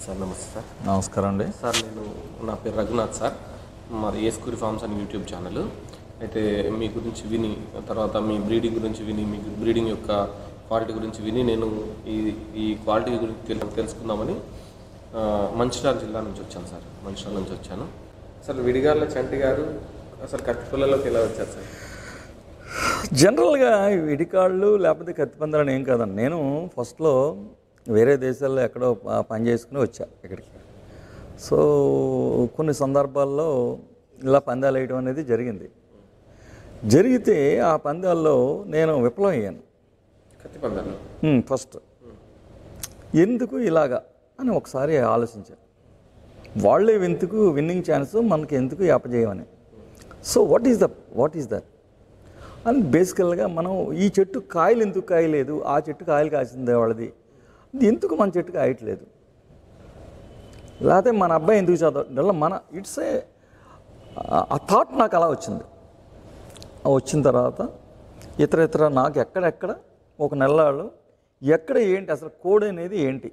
Sir నమస్తే sir నమస్కారం అండి సార్ నేను నా పేరు రఘునాథ్ సార్ మాది ఏస్కూరి ఫార్మ్స్ అని యూట్యూబ్ ఛానల్ అయితే మీ గురించి విని తర్వాత మీ బ్రీడింగ్ గురించి విని మీ బ్రీడింగ్ యొక్క క్వాలిటీ గురించి విని నేను ఈ ఈ క్వాలిటీ గురించి తెలు- తెలుసుకుందామని ఆ, మంచిర్యాల జిల్లా నుంచి వచ్చాను సార్ మంచిర్యాల నుంచి వచ్చాను అసలు విడిగార్ల చంటి గారు అసలు కత్తిపల్లలోకి ఎలా వచ్చారు సార్ జనరల్గా ఈ విడికాళ్ళు లేకపోతే కత్తిపందాలని ఏం కాదండి నేను ఫస్ట్లో వేరే దేశాల్లో ఎక్కడో ప- పని చేసుకుని వచ్చా ఇక్కడికి సో కొన్ని సందర్భాల్లో ఇలా పందాలు వేయడం అనేది జరిగింది జరిగితే ఆ పందాల్లో నేను విఫలం అయ్యాను కత్తిపందాలు హ్మ్, ఫస్ట్ ఎందుకు ఇలాగా అని ఒకసారి ఆలోచించాను వాళ్ళే ఎందుకు విన్నింగ్ ఛాన్స్ మనకి ఎందుకు అపజయమని so what is the what is that అని బేసికల్గా మనం ఈ చెట్టు కాయలు ఎందుకు కాయలేదు ఆ చెట్టు కాయలు కాసిందే వాళ్ళది ఇది ఎందుకు మన చెట్టు కాయట్లేదు లేకపోతే మన అబ్బాయి ఎందుకు చదవడం మన ఇట్స్ ఏ ఆ థాట్ నాకు అలా వచ్చింది ఆ వచ్చిన తర్వాత ఇతర ఇతర నాకు ఎక్కడెక్కడ ఒక నెలలు ఎక్కడ ఏంటి అసలు కోడ్ అనేది ఏంటి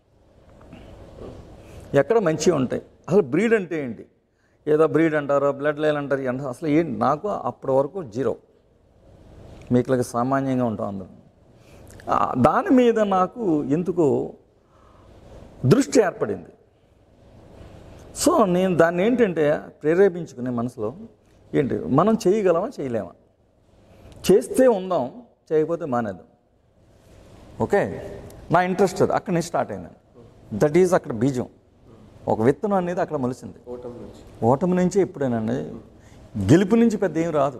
ఎక్కడ మంచిగా ఉంటాయి అసలు బ్రీడ్ అంటే ఏంటి ఏదో బ్రీడ్ అంటారు బ్లడ్ లైన్ అంటారు అంటే అసలు ఏంటి నాకు అప్పటి వరకు జీరో మీకు సామాన్యంగా ఉంటాం అందరం ఆ, దాని మీద నాకు ఎందుకో దృష్టి ఏర్పడింది సో నేను దాన్ని ఏంటంటే ప్రేరేపించుకునే మనసులో ఏంటి మనం చేయగలమా చేయలేమా చేస్తే ఉందాం చేయకపోతే మానేద్దాం ఓకే నా ఇంట్రెస్ట్ అది అక్కడి నుంచి స్టార్ట్ అయింది దట్ ఈజ్ అక్కడ బీజం ఒక విత్తనం అనేది అక్కడ మొలిసింది ఓటమి నుంచి ఓటమి నుంచి ఎప్పుడేనండి గెలుపు నుంచి పెద్ద ఏం రాదు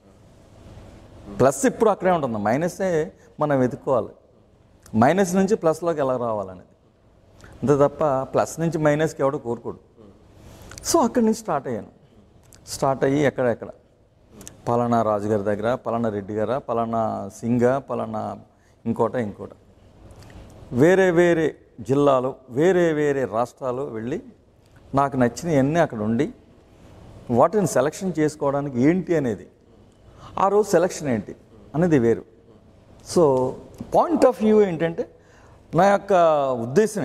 ప్లస్ ఇప్పుడు అక్కడే ఉంటుంది మైనసే మనం వెతుక్కోవాలి మైనస్ నుంచి ప్లస్లోకి ఎలా రావాలనేది అంతే తప్ప ప్లస్ నుంచి మైనస్కి ఎవడో కోరుకోడు సో అక్కడి నుంచి స్టార్ట్ అయ్యాను స్టార్ట్ అయ్యి ఎక్కడెక్కడ పలానా రాజుగారి దగ్గర పలానా రెడ్డి గారా పలానా సింగ పలానా ఇంకోట ఇంకోట వేరే వేరే జిల్లాలు వేరే వేరే రాష్ట్రాలు వెళ్ళి నాకు నచ్చినవన్నీ అక్కడ ఉండి వాటిని సెలక్షన్ చేసుకోవడానికి ఏంటి అనేది ఆ రోజు సెలక్షన్ ఏంటి అనేది వేరు సో పాయింట్ ఆఫ్ వ్యూ ఏంటంటే నా యొక్క ఉద్దేశమే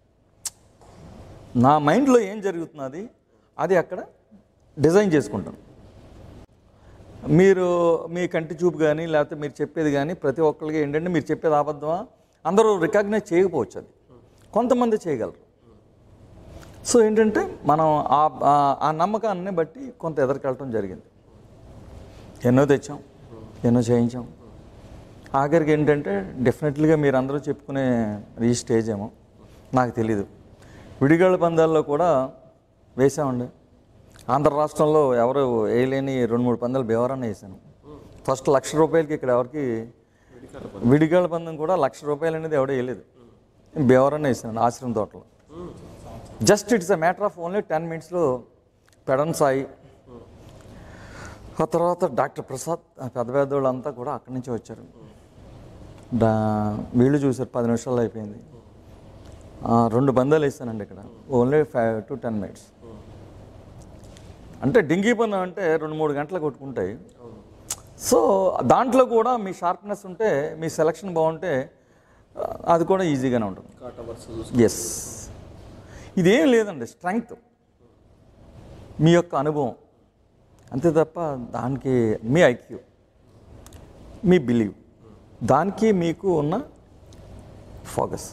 నా మైండ్లో ఏం జరుగుతున్నది అది అక్కడ డిజైన్ చేసుకుంటాను మీరు మీ కంటి చూపు కానీ లేకపోతే మీరు చెప్పేది కానీ ప్రతి ఒక్కరికి ఏంటంటే మీరు చెప్పేది అబద్ధమా అందరూ రికగ్నైజ్ చేయకపోవచ్చు అది కొంతమంది చేయగలరు సో ఏంటంటే మనం ఆ ఆ- ఆ నమ్మకాన్ని బట్టి కొంత ఎదరికెళ్ళటం జరిగింది ఎన్నో తెచ్చాం ఎన్నో చేయించాం ఆఖరికి ఏంటంటే డెఫినెట్లీగా మీరు అందరూ చెప్పుకునే ఈ స్టేజ్ ఏమో నాకు తెలీదు విడిగాళ్ళ పందాల్లో కూడా వేసామండి ఆంధ్ర రాష్ట్రంలో ఎవరు వేయలేని రెండు మూడు పందాలు బేవరాన్ని వేసాను ఫస్ట్ లక్ష రూపాయలకి ఇక్కడ ఎవరికి విడిగాళ్ళ పందెం కూడా లక్ష రూపాయలు అనేది ఎవడో వేయలేదు బేవరాన్ని వేసాను ఆశ్రమం తోటలో just it's a matter of only ten మినిట్స్లో పెడన్ సాయి ఆ తర్వాత డాక్టర్ ప్రసాద్ ఆ పెద్ద పెద్ద అంతా కూడా అక్కడి నుంచి వచ్చారు డా వీళ్ళు చూసారు పది నిమిషాల్లో అయిపోయింది ఆ, రెండు బంధాలు వేసానండి ఇక్కడ only five to ten minutes అంటే డింగీ పందెం అంటే రెండు మూడు గంటలు కొట్టుకుంటాయి సో దాంట్లో కూడా మీ షార్ప్నెస్ ఉంటే మీ సెలక్షన్ బాగుంటే ఆ, అది కూడా ఈజీగానే ఉంటుంది కాటా వరుస చూసి ఎస్ ఇదేం లేదండి స్ట్రెంగ్త్ మీ యొక్క అనుభవం అంతే తప్ప దానికి మీ ఐక్యూ మీ బిలీవ్ దానికి మీకు ఉన్న ఫోకస్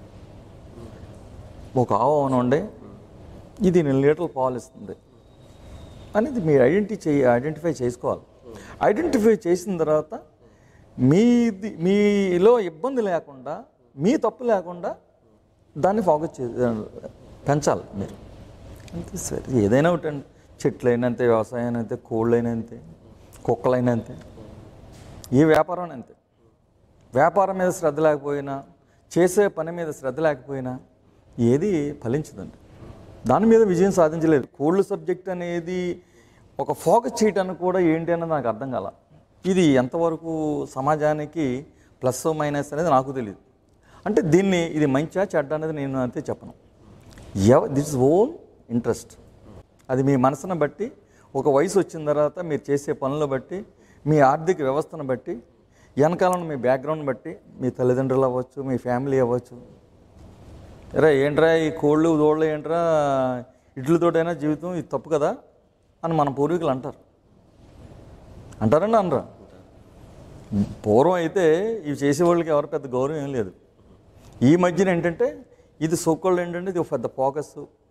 ఒక ఆవు ఉండే ఇది నేను లీటర్లు పాలు ఇస్తుంది అనేది మీరు ఐడెంటిఫై చేయ ఐడెంటిఫై చేసుకోవాలి ఐడెంటిఫై చేసిన తర్వాత మీది మీలో ఇబ్బంది లేకుండా మీ తప్పు లేకుండా దాన్ని ఫోకస్ చే పెంచాలి మీరు అంతే సరే ఏదైనా ఒకటండి చెట్లు అయినా అంతే వ్యవసాయం అయినా అంతే కోళ్ళు అయినా అంతే కుక్కలైనా అంతే ఏ వ్యాపారం అంతే వ్యాపారం మీద శ్రద్ధ లేకపోయినా చేసే పని మీద శ్రద్ధ లేకపోయినా ఏది ఫలించదండి దాని మీద విజయం సాధించలేదు కోళ్ళు సబ్జెక్ట్ అనేది ఒక ఫోకస్ చేయటానికి కూడా ఏంటి అన్నది నాకు అర్థం కాల ఇది ఎంతవరకు సమాజానికి ప్లస్ మైనస్ అనేది నాకు తెలియదు అంటే దీన్ని ఇది మంచిగా చెడ్డ అనేది నేను అంతే చెప్పను ఎవ దిస్ ఓన్ ఇంట్రెస్ట్ అది మీ మనసును బట్టి ఒక వయసు వచ్చిన తర్వాత మీరు చేసే పనులను బట్టి మీ ఆర్థిక వ్యవస్థను బట్టి వెనకాలను మీ బ్యాక్గ్రౌండ్ బట్టి మీ తల్లిదండ్రులు అవ్వచ్చు మీ ఫ్యామిలీ అవ్వచ్చు ఎరా ఏంట్రా ఈ కోళ్ళు దోళ్ళు ఏంట్రా ఇడ్లతోటైనా జీవితం ఇది తప్పు కదా అని మన పూర్వీకులు అంటారు అంటారండి అనరా పూర్వం అయితే ఇవి చేసేవాళ్ళకి ఎవరు పెద్ద గౌరవం ఏం లేదు ఈ మధ్యన ఏంటంటే ఇది సోకోళ్ళు ఏంటంటే ఇది ఒక పెద్ద ఫోకస్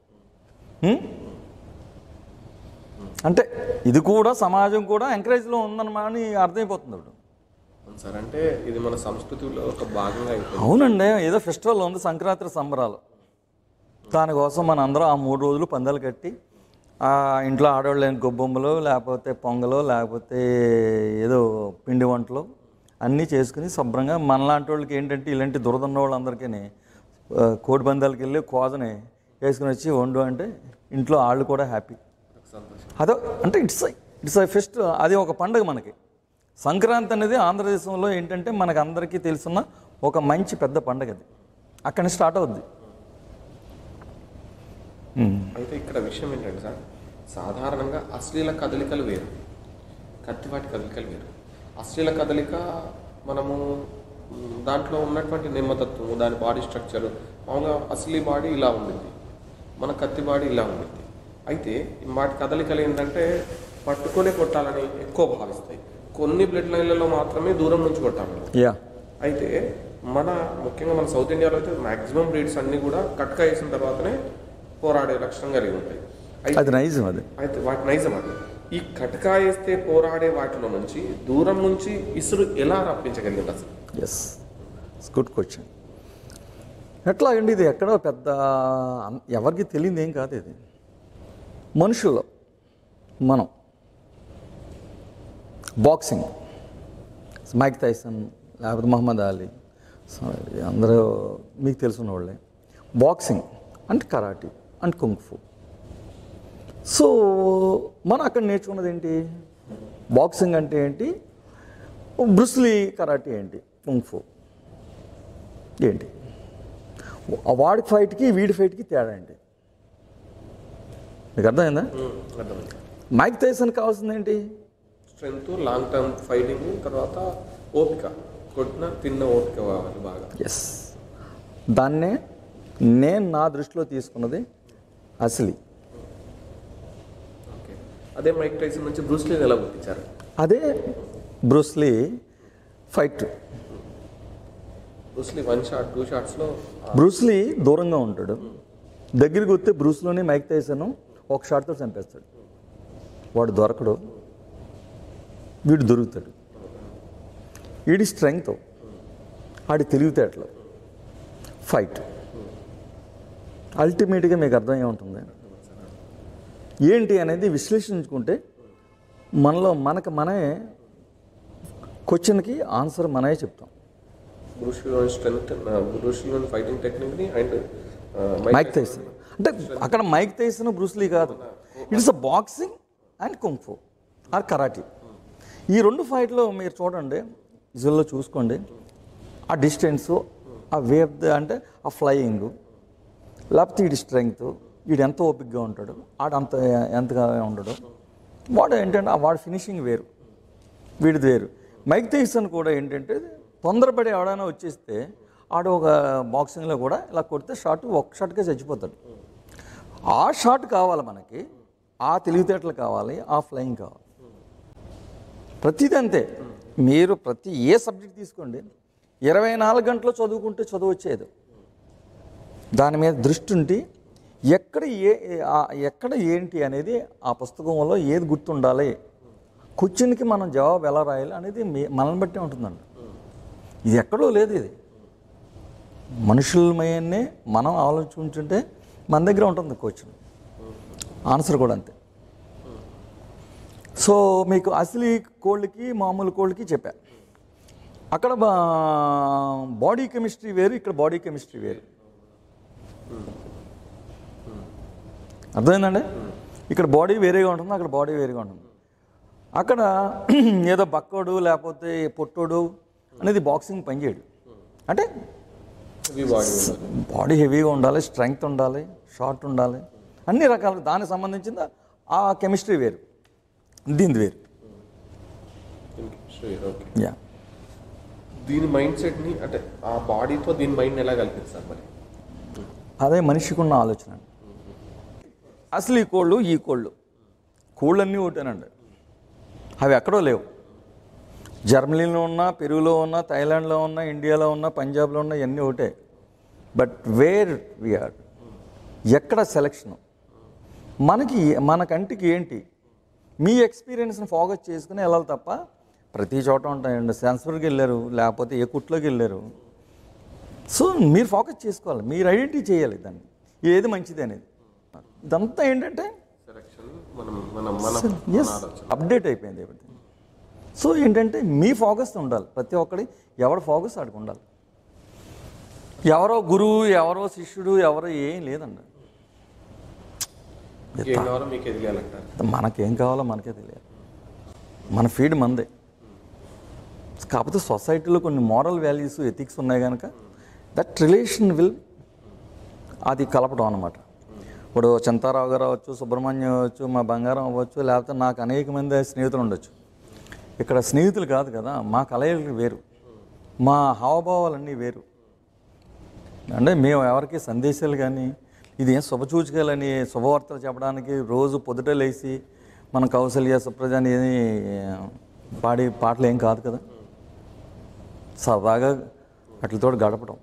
అంటే ఇది కూడా సమాజం కూడా ఎంకరేజ్లో ఉందన్నమాట అని అర్థమైపోతుంది ఇప్పుడు అవును సార్ అంటే ఇది మన సంస్కృతిలో ఒక భాగంగా అయిపోయింది అవునండి ఏదో ఫెస్టివల్ ఉంది సంక్రాంతి సంబరాలు దానికోసం మన అందరం ఆ మూడు రోజులు పందాలు కట్టి ఆ ఇంట్లో ఆడవాళ్ళు గొబ్బొమ్మలు లేకపోతే పొంగలు లేకపోతే ఏదో పిండి వంటలు అన్నీ చేసుకుని శుభ్రంగా మనలాంటి వాళ్ళకి ఏంటంటే ఇలాంటి దురదన్న వాళ్ళందరికీ ఆ, కోడి పందాలకి వెళ్ళి కోజని వేసుకుని వచ్చి వండు అంటే ఇంట్లో వాళ్ళు కూడా హ్యాపీ సంతోషం అదో అంటే ఇట్స్ ఇట్స్ ఐ ఫెస్ట్ అది ఒక పండుగ మనకి సంక్రాంతి అనేది ఆంధ్రదేశంలో ఏంటంటే మనకు అందరికీ తెలుసున్న ఒక మంచి పెద్ద పండుగ అది అక్కడి నుంచి స్టార్ట్ అవుద్ది ఉమ్. అయితే ఇక్కడ విషయం ఏంటంటే సార్ సాధారణంగా అశ్లీల కదలికలు వేరు కత్తివాటి కదలికలు వేరు అశ్లీల కదలిక మనము మ్, దాంట్లో ఉన్నటువంటి నిమ్మతత్వము దాని బాడీ స్ట్రక్చర్ మామూలుగా అసలీ బాడీ ఇలా ఉండింది మన కత్తి బాడీ ఇలా ఉండింది అయితే ఈ వాటి కదలికలు ఏంటంటే పట్టుకొనే కొట్టాలని ఎక్కువ భావిస్తాయి కొన్ని బ్లడ్ లైన్లలో మాత్రమే దూరం నుంచి కొట్టాలి యా అయితే మన ముఖ్యంగా మన సౌత్ ఇండియాలో అయితే మాక్సిమం బ్రీడ్స్ అన్ని కూడా కట్క వేసిన తర్వాతనే పోరాడే లక్షణం కలిగి ఉంటాయి అయితే అది నైజం అది అయితే వాటి నైజం అది ఈ కటకా వేస్తే పోరాడే వాటిలో నుంచి దూరం నుంచి ఇసురు ఎలా రప్పించగలిగింది అసలు ఎస్ గుడ్ క్వశ్చన్ ఎట్లా అండి ఇది ఎక్కడో పెద్ద అన్- ఎవరికి తెలియదు ఏం కాదు ఇది మనుషుల్లో మనం బాక్సింగ్ మైక్ టైసన్ లేకపోతే మహమ్మద్ అలీ సో అందరూ మీకు తెలుసున్న వాళ్ళే బాక్సింగ్ అంటే కరాటీ అండ్ కుంగ్ఫు సో మనం అక్కడ నేర్చుకున్నది ఏంటి బాక్సింగ్ అంటే ఏంటి బ్రుస్లీ కరాటే ఏంటి కుంగ్ఫు ఏంటి వాడి ఫైట్కి వీడి ఫైట్కి తేడా ఏంటి మీకు అర్థమైందా అర్థమైంది మైక్ టైసన్ కావాల్సింది ఏంటి స్ట్రెంగ్త్ లాంగ్ టర్మ్ ఫైటింగ్ తర్వాత ఓపిక కొట్టిన తిన్న ఓపిక కావాలి బాగా ఎస్ దాన్నే నేను నా దృష్టిలో తీసుకున్నది అసలి ఓకే అదే మైక్ టైసన్ నుంచి బ్రూస్లీని ఎలా గుర్తించారు అదే Bruce Lee fight Bruce Lee one shot two షాట్స్లో బ్రూస్లీ దూరంగా ఉంటాడు దగ్గరికి వస్తే బ్రూస్లోని మైక్ టైసన్ ఒక షాట్తో చంపేస్తాడు వాడు దొరకడు వీడు దొరుకుతాడు వీడి స్ట్రెంగ్త్ ఆడి తెలివితేటలు ఫైట్ అల్టిమేట్గా మీకు అర్థం ఏముంటుంది ఏంటి అనేది విశ్లేషించుకుంటే మనలో మనకు మనమే క్వశ్చన్కి ఆన్సర్ మనమే చెప్తాం బ్రూస్లీలోని స్ట్రెంగ్త్ బ్రూస్లీలోని ఫైటింగ్ టెక్నిక్ని అండ్ మైక్ టైసన్ అంటే అక్కడ మైక్ టైసన్ బ్రూస్లీ కాదు it's a boxing and kung fu or karate ఈ రెండు ఫైట్లో మీరు చూడండి విజువల్లో చూసుకోండి ఆ డిస్టెన్స్ ఆ వేవ్ అంటే ఆ ఫ్లయింగ్ లేకపోతే వీడి స్ట్రెంగ్త్ వీడు ఎంత ఓపిక్గా ఉంటాడు ఆడు అంత ఎంతగా ఉండడు వాడు ఏంటంటే ఆ వాడు ఫినిషింగ్ వేరు వీడిది వేరు మైక్ టైసన్ కూడా ఏంటంటే తొందరపడి ఎవడైనా వచ్చేస్తే ఆడు ఒక బాక్సింగ్లో కూడా ఇలా కొడితే షాట్ ఒక షాట్కే చచ్చిపోతాడు ఆ షాట్ కావాలి మనకి ఆ తెలివితేటలు కావాలి ఆ ఫ్లయింగ్ కావాలి ప్రతిదీ అంతే మీరు ప్రతి ఏ సబ్జెక్ట్ తీసుకోండి ఇరవై నాలుగు గంటలు చదువుకుంటే చదువు వచ్చేది దాని మీద దృష్టి ఉండి ఎక్కడ ఏ ఆ- ఎక్కడ ఏంటి అనేది ఆ పుస్తకంలో ఏది గుర్తుండాలి క్వశ్చన్కి మనం జవాబు ఎలా రాయాలి అనేది మీ- మనల్ని బట్టే ఉంటుందండి ఇది ఎక్కడో లేదు ఇది మనుషులమయన్నే మనం ఆలోచించుంటే మన దగ్గర ఉంటుంది క్వశ్చన్ ఆన్సర్ కూడా అంతే సో మీకు అసలు కోళ్ళకి మామూలు కోళ్ళకి చెప్పా అక్కడ బాడీ కెమిస్ట్రీ వేరు ఇక్కడ బాడీ కెమిస్ట్రీ వేరు అర్థమైందండి ఇక్కడ బాడీ వేరేగా ఉంటుంది అక్కడ బాడీ వేరేగా ఉంటుంది అక్కడ ఏదో బక్కోడు లేకపోతే పొట్టోడు అనేది బాక్సింగ్ పనిచేయడు అంటే హెవీ బాడీ ఉండాలి బాడీ హెవీగా ఉండాలి స్ట్రెంగ్త్ ఉండాలి షార్ట్ ఉండాలి అన్ని రకాల దానికి సంబంధించిన ఆ కెమిస్ట్రీ వేరు దీనిది వేరు ఓకే యా దీని మైండ్ సెట్ని అంటే ఆ బాడీతో దీని మైండ్ ఎలా కలిపిస్తారు మరి అదే మనిషికి ఉన్న ఆలోచన అండి అసలు ఈ కోళ్ళు ఈ కోళ్ళు కోళ్ళన్నీ ఒకటేనండి అవి ఎక్కడో లేవు జర్మనీలో ఉన్నా పెరుగులో ఉన్నా థాయిలాండ్లో ఉన్నా ఇండియాలో ఉన్నా పంజాబ్లో ఉన్నా ఇవన్నీ ఒకటే బట్ వేర్ వీఆర్ ఎక్కడ సెలక్షన్ మనకి మన కంటికి ఏంటి మీ ఎక్స్పీరియన్స్ని ఫోకస్ చేసుకుని వెళ్ళాలి తప్ప ప్రతి చోట ఉంటాయండి సెన్సర్కి వెళ్ళారు లేకపోతే ఏ కుట్లోకి వెళ్ళారు సో మీరు ఫోకస్ చేసుకోవాలి మీరు ఐడెంటిటీ చేయాలి దాన్ని ఏది మంచిది అనేది ఇదంతా ఏంటంటే సెలక్షన్ మనం మనం మన మన ఎస్ ఆలోచన అప్డేట్ అయిపోయింది ఎవ్రీథింగ్ సో ఏంటంటే మీ ఫోకస్ ఉండాలి ప్రతి ఒక్కడి ఎవడ ఫోకస్ ఆడికి ఉండాలి ఎవరో గురువు ఎవరో శిష్యుడు ఎవరో ఏం లేదండి ఏం కావాలో మీకు ఎదిగాలంటారు మనకేం కావాలో మనకే తెలియాలి మన ఫీడ్ మందే కాకపోతే సొసైటీలో కొన్ని మోరల్ వాల్యూస్ ఎథిక్స్ ఉన్నాయి కనుక దట్ రిలేషన్ విల్ అది కలపడం అనమాట ఇప్పుడు చింతారావు గారు అవ్వచ్చు సుబ్రహ్మణ్యం అవ్వచ్చు మా బంగారం అవ్వచ్చు లేకపోతే నాకు అనేక మంది స్నేహితులు ఉండొచ్చు ఇక్కడ స్నేహితులు కాదు కదా మా కలయికలు వేరు మా హావభావాలన్నీ వేరు అంటే మేము ఎవరికి సందేశాలు కానీ ఇది ఏం శుభసూచకాలని శుభవార్తలు చెప్పడానికి రోజు పొద్దుట లేచి మన కౌశల్య సుప్రజాని ఏమి పాడి పాటలు ఏం కాదు కదా సరదాగా వాటితో గడపడం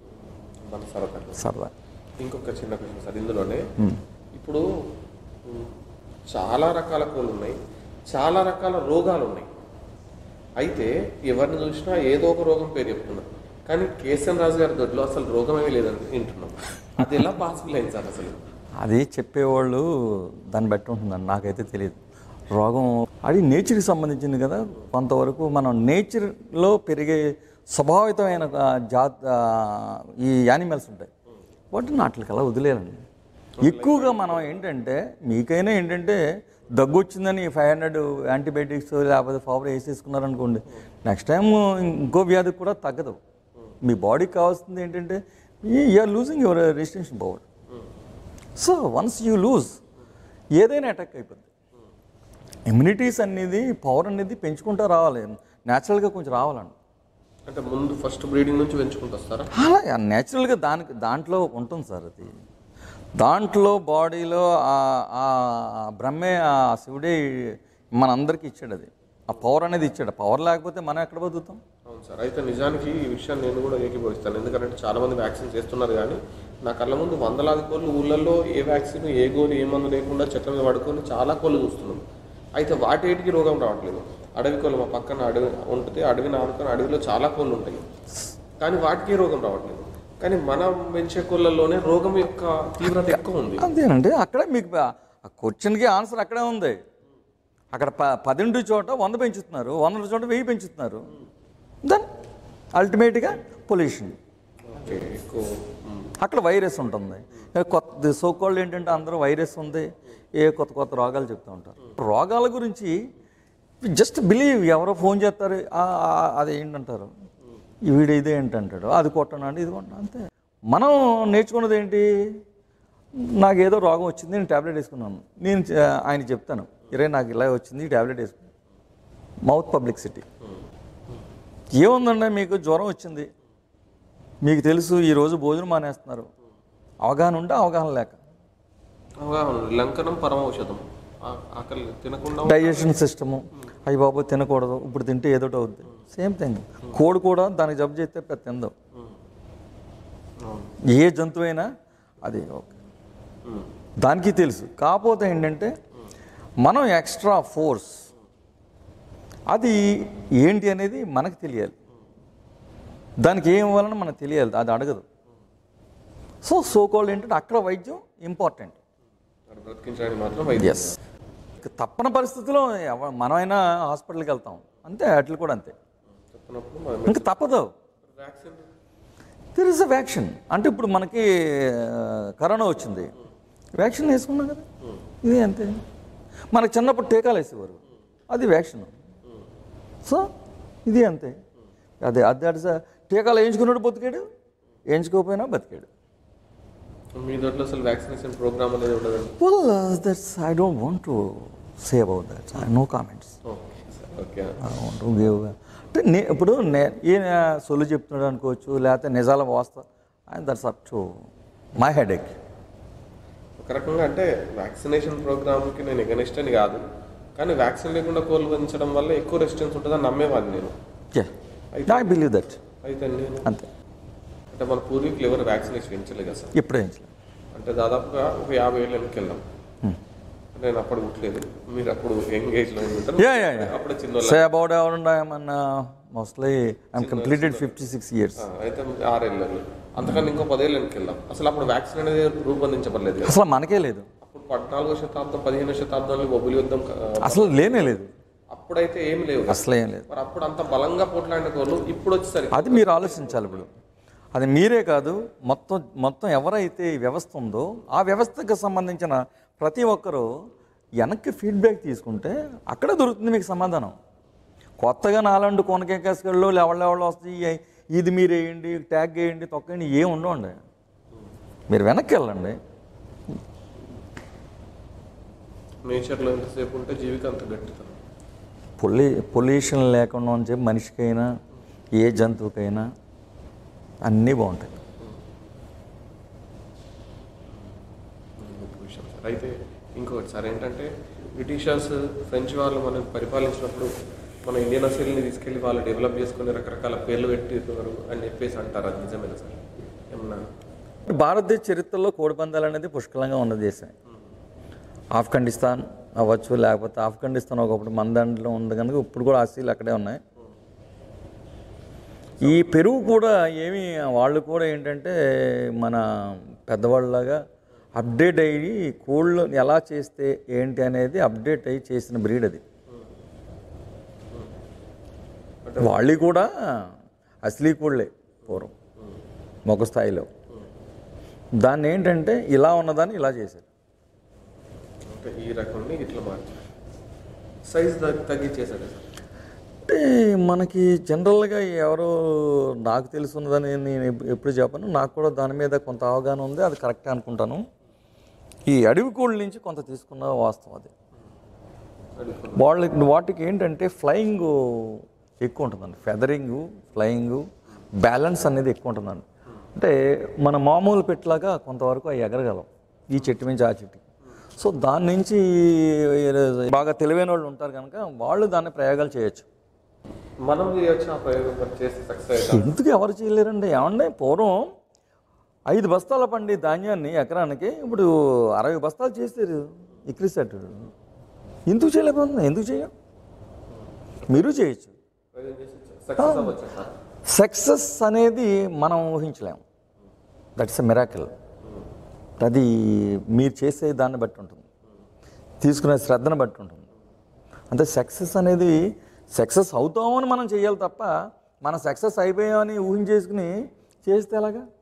మన సరదా సరదా ఇంకొక చిన్న క్వశ్చన్ సార్ ఇందులోనే ఇప్పుడు ఉమ్, చాలా రకాల కోళ్ళు ఉన్నాయి చాలా రకాల రోగాలు ఉన్నాయి అయితే ఎవరిని చూసినా ఏదో ఒక రోగం పేరు చెప్తున్నారు కానీ కేసన్ రాజు గారి దొడ్లో అసలు రోగమే లేదని వింటున్నాం అది ఎలా పాసిబుల్ అయింది సార్ అసలు అది చెప్పేవాళ్ళు దాన్ని బట్టి ఉంటుందండి నాకైతే తెలియదు రోగం అది నేచర్కి సంబంధించింది కదా కొంతవరకు మనం నేచర్లో పెరిగే స్వభావితమైన ఆ, జాత్ ఆ, ఈ యానిమల్స్ ఉంటాయి వాటిని వాటికి అలా వదిలేయాలండి ఎక్కువగా మనం ఏంటంటే మీకైనా ఏంటంటే దగ్గు వచ్చిందని ఫైవ్ హండ్రెడ్ యాంటీబయాటిక్స్ లేకపోతే ఫావర్ వేసేసుకున్నారనుకోండి నెక్స్ట్ టైం ఇంకో వ్యాధికి కూడా తగ్గదు మీ బాడీకి కావాల్సింది ఏంటంటే you are losing your resistance power so once you lose ఏదైనా అటాక్ అయిపోద్ది ఇమ్యూనిటీస్ అనేది పవర్ అనేది పెంచుకుంటూ రావాలి న్యాచురల్గా కొంచెం రావాలండి అంటే ముందు ఫస్ట్ బ్రీడింగ్ నుంచి పెంచుకుంటూ వస్తారా అలా న్యాచురల్గా దానికి దాంట్లో ఉంటుంది సార్ అది దాంట్లో బాడీలో ఆ- ఆ బ్రహ్మే ఆ శివుడే మనందరికీ ఇచ్చాడు అది ఆ పవర్ అనేది ఇచ్చాడు పవర్ లేకపోతే మనం ఎక్కడ బతుకుతాం అవును సార్ అయితే నిజానికి ఈ విషయాన్ని నేను కూడా ఏకీభవిస్తాను ఎందుకంటే చాలా మంది వ్యాక్సిన్ చేస్తున్నారు కానీ నా కళ్ళ ముందు వందలాది కోళ్ళు ఊళ్ళల్లో ఏ వ్యాక్సిన్ ఏ గోలు ఏ మందు లేకుండా చెట్ల మీద పడుకొని చాలా కోళ్ళు చూస్తున్నాం అయితే వాటేటికి రోగం రావట్లేదు అడవి కోళ్ళు మా పక్కన అడవి ఉంటుంది అడవిని ఆనుకొని అడవిలో చాలా కోళ్ళు ఉంటాయి కానీ వాటికి ఏ రోగం రావట్లేదు కానీ మనం పెంచే కోళ్ళల్లోనే రోగం యొక్క తీవ్రత ఎక్కువ ఉంది అంతేనండి అక్కడే మీకు ఆ క్వశ్చన్కి ఆన్సర్ అక్కడే ఉంది అక్కడ ప పదింటి చోట వంద పెంచుతున్నారు వందల చోట వెయ్యి పెంచుతున్నారు దెన్ అల్టిమేట్గా పొల్యూషన్ ఓకే ఎక్కువ ఉమ్. అక్కడ వైరస్ ఉంటుంది ఏ కొత్త సోకోళ్ళు ఏంటంటే అందరూ వైరస్ ఉంది ఏ కొత్త కొత్త రోగాలు చెప్తూ ఉంటారు రోగాల గురించి జస్ట్ బిలీవ్ ఎవరో ఫోన్ చేస్తారు "ఆ, ఆ, అది ఏంటంటారు ఈ వీడు ఇదే ఏంటంటాడు అది కొట్టనండి ఇది కొట్టను అంతే మనం నేర్చుకున్నది ఏంటి నాకు ఏదో రోగం వచ్చింది నేను ట్యాబ్లెట్ వేసుకున్నాను నేను చ- ఆయన చెప్తాను ఇరే నాకు ఇలా వచ్చింది ఈ ట్యాబ్లెట్ వేసుకున్నాను మౌత్ పబ్లిసిటీ ఏముందండి మీకు జ్వరం వచ్చింది మీకు తెలుసు ఈరోజు భోజనం మానేస్తున్నారు అవగాహన ఉంటే అవగాహన లేక అవగాహన ఉంది. లంకనం పరమౌషధం ఆ- ఆకలి తినకుండా డైజెషన్ సిస్టము అయ్యి బాబు తినకూడదు ఇప్పుడు తింటే ఏదోటి అవుద్ది సేమ్ థింగ్ కోడి కూడా దానికి జబ్బు చేస్తే పెద్ద తిందాం అవును. ఏ జంతువు అయినా అది ఓకే ఉమ్. దానికి తెలుసు కాకపోతే ఏంటంటే మనం ఎక్స్ట్రా ఫోర్స్ అది ఏంటి అనేది మనకు తెలియాలి దానికి ఏం ఇవ్వాలని మనకు తెలియాలి అది అడగదు సో సోకోల్డ్ ఏంటంటే అక్కడ వైద్యం ఇంపార్టెంట్ వాడు బ్రతికించడానికి మాత్రం వైద్యం ఎస్ తప్పని పరిస్థితిలో ఎవ- మనమైనా హాస్పిటల్కి వెళ్తాం అంతే అట్లు కూడా అంతే చెప్పినప్పుడు మనం ఇంకా తప్పదు vaccine there is a vaccine అంటే ఇప్పుడు మనకి ఆ, కరోనా వచ్చింది వ్యాక్సిన్ వేసుకున్నాం కదా ఇది అంతే మనకి చిన్నప్పుడు టీకాలు వేసేవారు అది వ్యాక్సిన్ సో ఇది అంతే అదే అది అటు స- టీకాలు వేయించుకున్నాడు బతికాడు వేయించుకోకపోయినా బతికాడు మీ దొడ్లో అసలు వ్యాక్సినేషన్ ప్రోగ్రామ్ అనేది ఉండదండి well that's I don't want to say about that no comments okay sir okay ఉంటూ గివ్ అంటే నే ఇప్పుడు నే ఈయన సొల్లు చెప్తున్నాడు అనుకోవచ్చు లేకపోతే నిజాల వాస్త ఆయన that's up to my headache ఒక రకంగా అంటే వ్యాక్సినేషన్ ప్రోగ్రామ్కి నేను ఎగనిస్ట్ అని కాదు కానీ వ్యాక్సిన్ లేకుండా కోళ్ళు పెంచడం వల్ల ఎక్కువ రెసిస్టెన్స్ ఉంటుందని నమ్మేవాడిని నేను ఐ బిలీవ్ దట్ అయితే నేను అంతే అంటే మన పూర్వీకులు ఎవరు వ్యాక్సినేషన్ పెంచలేదు కదా సార్ ఇప్పుడే ఏం చేయలేదు. అంటే దాదాపుగా ఒక యాభై ఏళ్ళ వెనక్కి వెళ్ళాం నేను అప్పుడు పుట్టలేదు మీరు అప్పుడు యంగ్ ఏజ్ లో ఉంటారు యా యా యా అప్పుడు చిన్న say about around I'm mostly I'm completed fifty six years అయితే ఆరేళ్ళు అంతకన్నా ఇంకో పదేళ్ళు వెనక్కి వెళ్ళాం అసలు అప్పుడు వ్యాక్సిన్ అనేది రూపొందించబడలేదు కదా అసలు మనకే లేదు అప్పుడు పద్నాలుగో శతాబ్దం పదిహేనో శతాబ్దంలో బొబ్బులి యుద్ధం ఆ, అసలు లేనే లేదు అప్పుడైతే ఏమి లేవు కదా. అసలు ఏం లేదు మరి అప్పుడు అంత బలంగా పోట్లాడిన కోళ్ళు ఇప్పుడు వచ్చేసరికి అది మీరు ఆలోచించాలి ఇప్పుడు అది మీరే కాదు మొత్తం మొత్తం ఎవరైతే ఈ వ్యవస్థ ఉందో ఆ వ్యవస్థకు సంబంధించిన ప్రతి ఒక్కరూ వెనక్కి ఫీడ్బ్యాక్ తీసుకుంటే అక్కడే దొరుకుతుంది మీకు సమాధానం కొత్తగా నాలండు కొనకేకాసుకెళ్ళు లెవెళ్ళెవళ్ళు వస్తాయి ఇది మీరు వేయండి ట్యాగ్ వేయండి తొక్కండి ఏం ఉండవండి మీరు వెనక్కి వెళ్ళండి నేచర్లో ఎంతసేపు ఉంటే జీవికి అంత గట్టితనం పొల్యూ పొల్యూషన్ లేకుండా ఉంచే మనిషికైనా ఏ జంతువుకైనా అన్నీ బాగుంటాయి గొప్ప విషయం సార్ అయితే ఇంకొకటి సార్ ఏంటంటే బ్రిటిషర్స్ ఫ్రెంచ్ వాళ్ళు మనం పరిపాలించినప్పుడు మన ఇండియన్ అసెల్ని తీసుకెళ్లి వాళ్ళు డెవలప్ చేసుకుని రకరకాల పేర్లు పెట్టినారు అని చెప్పేసి అంటారు అది నిజమేనా సార్ ఏమన్నా భారతదేశ చరిత్రలో కోడిపందాలు అనేది పుష్కలంగా ఉన్న దేశం ఆఫ్ఘనిస్తాన్ అవ్వచ్చు లేకపోతే ఆఫ్ఘనిస్తాన్ ఒకప్పుడు మన దాంట్లో ఉంది కనుక ఇప్పుడు కూడా ఆస్ట్రేలియా అక్కడే ఉన్నాయి ఈ పెరుగు కూడా ఏమి వాళ్ళు కూడా ఏంటంటే మన పెద్దవాళ్ళలాగా అప్డేట్ అయ్యి కోళ్ళు ఎలా చేస్తే ఏంటి అనేది అప్డేట్ అయ్యి చేసిన బ్రీడ్ అది వాళ్ళు కూడా అసలీ కోళ్ళే పూర్వం ఒక స్థాయిలో దాన్ని ఏంటంటే ఇలా ఉన్నదాన్ని ఇలా చేశారు అంటే ఈ రకంని ఇట్లా మార్చారు సైజ్ తగ్గించేసాడు సార్ అంటే మనకి జనరల్గా ఎవరో నాకు తెలుసున్నదని నేను ఎప్- ఎప్పుడు చెప్పను నాకు కూడా దాని మీద కొంత అవగాహన ఉంది అది కరెక్ట్ అనుకుంటాను ఈ అడవి కోళ్ళ నుంచి కొంత తీసుకున్న వాస్తవం అది అడుగుతున్నా. వాళ్ళకి వాటికి ఏంటంటే ఫ్లయింగ్ ఎక్కువ ఉంటుందండి ఫెదరింగ్ ఫ్లయింగ్ బ్యాలెన్స్ అనేది ఎక్కువ ఉంటుందండి అంటే మన మామూలు పెట్టలాగా కొంతవరకు అవి ఎగరగలం ఈ చెట్టు నుంచి ఆ చెట్టుకి సో దాని నుంచి బాగా తెలివైన వాళ్ళు ఉంటారు కనుక వాళ్ళు దాన్ని ప్రయోగాలు చేయొచ్చు మనం చేయొచ్చు ఆ ప్రయోగం మరి చేస్తే సక్సెస్ అవుతాం ఎందుకు ఎవరు చేయలేరండి ఏమండి పూర్వం ఐదు బస్తాల పండి ధాన్యాన్ని ఎకరానికి ఇప్పుడు అరవై బస్తాలు చేస్తారు ఇక్రిసెట్ ఎందుకు చేయలేకపోతుంది ఎందుకు చేయం మీరు చేయొచ్చు ప్రయోగం చేసి సక్సెస్ అవ్వచ్చు సార్ సక్సెస్ అనేది మనం ఊహించలేము దట్స్ ఎ మిరాకిల్ అది మీరు చేసే దాన్ని బట్టి ఉంటుంది తీసుకునే శ్రద్ధను బట్టి ఉంటుంది అంటే సక్సెస్ అనేది సక్సెస్ అవుతామని మనం చేయాలి తప్ప మన సక్సెస్ అయిపోయామని ఊహించేసుకుని చేస్తే ఎలాగా